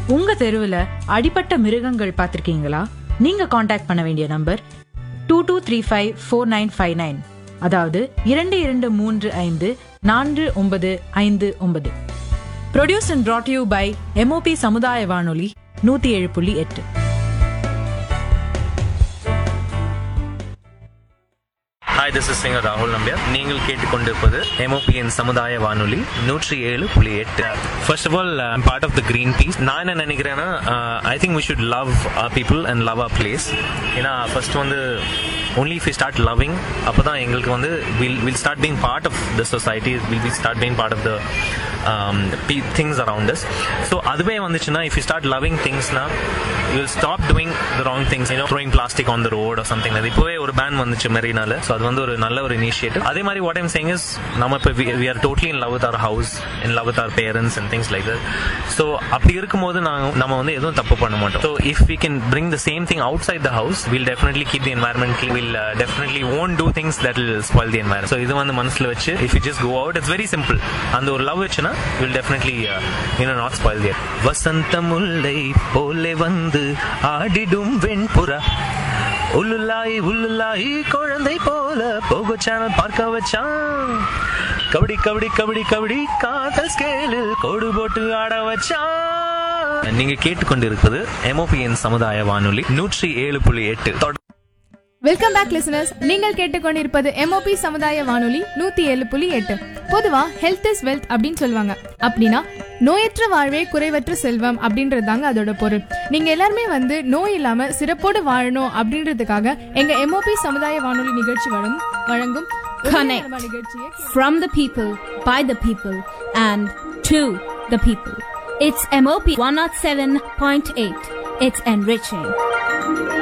உங்க தெருவுல அடிப்பட்ட மிருகங்கள் பார்த்திருக்கீங்களா நீங்க காண்டாக்ட் பண்ண வேண்டிய number two two three five four nine five nine அதாவது இரண்டு இரண்டு மூன்று ஐந்து நான்கு ஒன்பது ஐந்து ஒன்பது produce and brought you by MOP சமுதாய வானொலி நூத்தி ஏழு புள்ளி எட்டு ஹாய் திஸ் இஸ் சிங்கர் ராகுல் நம்பியார் நீங்கள் கேட்டுக்கொண்டிருப்பது எம்ஓபிஎன் சமுதாய வானொலி நூற்றி ஏழு புள்ளி எட்டு first of all I'm part of the green peace நான் என்ன நினைக்கிறேன்னா I think we should love our people and love our place ஏன்னா ஃபர்ஸ்ட் வந்து only if you start loving அப்போ தான் எங்களுக்கு வந்து will will start being part of the society will will start being part of the things around us so அதுவே வந்துச்சுன்னா if you start loving திங்ஸ்னா you will stop doing the wrong things you know throwing plastic on the road something அது இப்போவே ஒரு pan வந்துச்சு மெரினால so அது வந்து ஒரு நல்ல ஒரு இனிஷியேட்டிவ் அதே மாதிரி வாட் ஐம் சேங் இஸ் நம்ம இப்போ we are totally in love with our house in love with our parents and things like that so அப்படி இருக்கும்போது நாங்கள் நம்ம வந்து எதுவும் தப்பு பண்ண மாட்டோம் so if we can bring the same thing outside the house will definitely keep the environment will definitely own do things that will spoil the environment so இது வந்து மனசில் வச்சு if you just go out it's very simple அந்த ஒரு love வச்சுன்னா will definitely you know not spoil their வசந்த முல்லை போலே வந்து ஆடிடும் வெண்புறா உள்ளுல்லாய் உள்ளுல்லாய் குழந்தை போல போகோ சேனல் பார்க்க வச்சான் கபடி கபடி கபடி கபடி காதல் ஸ்கேலில் கோடு போட்டு ஆட வச்சான் நீங்க கேட்டுக்கொண்டிருப்பது எம்ஓபிஎன் சமுதாய வானொலி நூற்றி ஏழு புள்ளி எட்டு வெல்கம் பேக் லிசனர்ஸ் நீங்கள் கேட்டுக்கொண்டிருப்பது எம்ஓபி சமுதாய வானொலி நூத்தி ஏழு புள்ளி எட்டு பொதுவா ஹெல்த் இஸ் வெல்த் அப்படின்னு சொல்லுவாங்க அப்படின்னா நோயற்ற வாழ்வே குறைவற்ற செல்வம் அப்படின்றது தாங்க அதோட பொருள் நீங்க எல்லாருமே வந்து நோய் இல்லாம சிறப்போடு வாழணும் அப்படின்றதுக்காக எங்க எம்ஓபி சமுதாய வானொலி நிகழ்ச்சி வழங்கும் வழங்கும் Connect. உதயநலமா நிகழ்ச்சியை from the people, by the people, and to the people. It's MOP 107.8. It's enriching.